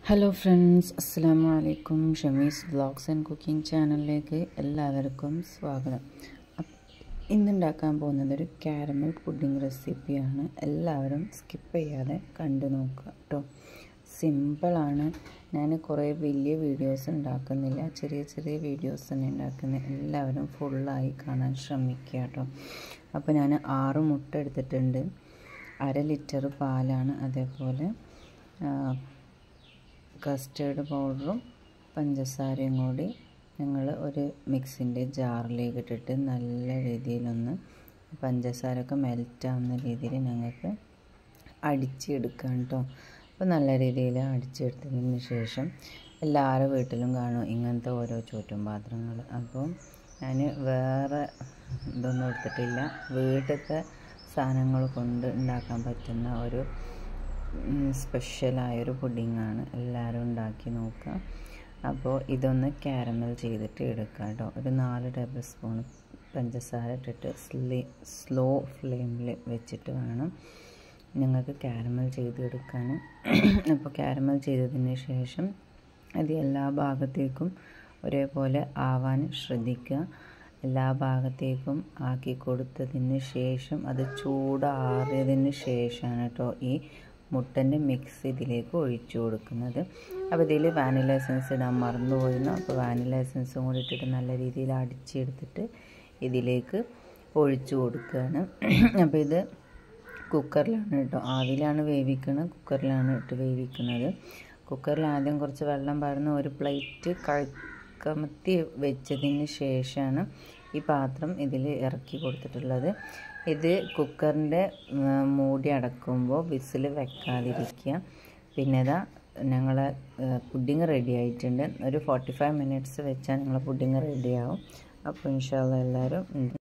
hello friends അസ്സാം വലൈക്കും ഷമീസ് vlogs and cooking ചാനലിലേക്ക് എല്ലാവർക്കും സ്വാഗതം അപ്പ് ഇന്നുണ്ടാക്കാൻ പോകുന്നത് ഒരു കാരമൽ പുഡിംഗ് റെസിപ്പിയാണ് എല്ലാവരും സ്കിപ്പ് ചെയ്യാതെ കണ്ടു നോക്കുക കേട്ടോ സിമ്പിളാണ് ഞാൻ കുറേ വലിയ വീഡിയോസ് ഉണ്ടാക്കുന്നില്ല ചെറിയ ചെറിയ വീഡിയോസ് തന്നെ ഉണ്ടാക്കുന്നത് എല്ലാവരും ഫുള്ളായി കാണാൻ ശ്രമിക്കുക കേട്ടോ അപ്പോൾ ഞാൻ ആറ് മുട്ട എടുത്തിട്ടുണ്ട് അര ലിറ്റർ പാലാണ് അതേപോലെ കസ്റ്റേർഡ് പൗഡറും പഞ്ചസാരയും കൂടി ഞങ്ങൾ ഒരു മിക്സിൻ്റെ ജാറിലേക്ക് ഇട്ടിട്ട് നല്ല രീതിയിലൊന്ന് പഞ്ചസാരയൊക്കെ മെൽറ്റാവുന്ന രീതിയിൽ ഞങ്ങൾക്ക് അടിച്ചെടുക്കാം കേട്ടോ അപ്പോൾ നല്ല രീതിയിൽ അടിച്ചെടുത്തതിന് ശേഷം എല്ലാവരുടെ വീട്ടിലും കാണും ഇങ്ങനത്തെ ഓരോ ചുറ്റും പാത്രങ്ങൾ അപ്പോൾ ഞാൻ വേറെ ഇതൊന്നും എടുത്തിട്ടില്ല വീട്ടിലത്തെ സാധനങ്ങൾ കൊണ്ട് ഉണ്ടാക്കാൻ പറ്റുന്ന ഒരു സ്പെഷ്യലായൊരു പുഡിങ്ങാണ് എല്ലാവരും ഉണ്ടാക്കി നോക്കുക അപ്പോൾ ഇതൊന്ന് കാരമൽ ചെയ്തിട്ട് എടുക്കുക കേട്ടോ ഒരു നാല് ടേബിൾ സ്പൂൺ പഞ്ചസാര ഇട്ടിട്ട് സ്ലീ സ്ലോ ഫ്ലെയിമിൽ വെച്ചിട്ട് വേണം ഞങ്ങൾക്ക് കാരമൽ ചെയ്തെടുക്കാൻ അപ്പോൾ കാരമൽ ചെയ്തതിന് ശേഷം അത് എല്ലാ ഭാഗത്തേക്കും ഒരേപോലെ ആവാൻ ശ്രദ്ധിക്കുക എല്ലാ ഭാഗത്തേക്കും ആക്കി കൊടുത്തതിന് ശേഷം അത് ചൂടാറിയതിന് ശേഷമാണ് കേട്ടോ ഈ മുട്ടൻ്റെ മിക്സ് ഇതിലേക്ക് ഒഴിച്ചു കൊടുക്കുന്നത് അപ്പോൾ ഇതിൽ വാനില എസൻസ് ഇടാൻ മറന്നുപോയിരുന്നു അപ്പോൾ വാനില എസൻസും കൂടി ഇട്ടിട്ട് നല്ല രീതിയിൽ അടിച്ചെടുത്തിട്ട് ഇതിലേക്ക് ഒഴിച്ചു കൊടുക്കുകയാണ് അപ്പോൾ ഇത് കുക്കറിലാണ് കേട്ടോ ആവിലാണ് വേവിക്കുന്നത് കുക്കറിലാണ് ഇട്ട് വേവിക്കുന്നത് കുക്കറിൽ ആദ്യം കുറച്ച് വെള്ളം പാർന്ന് ഒരു പ്ലേറ്റ് കമത്തി വെച്ചതിന് ശേഷമാണ് ഈ പാത്രം ഇതിൽ ഇറക്കി കൊടുത്തിട്ടുള്ളത് ഇത് കുക്കറിൻ്റെ മൂടി അടക്കുമ്പോൾ വിസിൽ വെക്കാതിരിക്കുക പിന്നെ ഇതാ ഞങ്ങളെ പുഡിങ് റെഡി ആയിട്ടുണ്ട് ഒരു ഫോർട്ടി ഫൈവ് മിനിറ്റ്സ് വെച്ചാൽ ഞങ്ങളെ പുഡിങ് റെഡിയാവും അപ്പോൾ ഇൻഷാല്ല എല്ലാവരും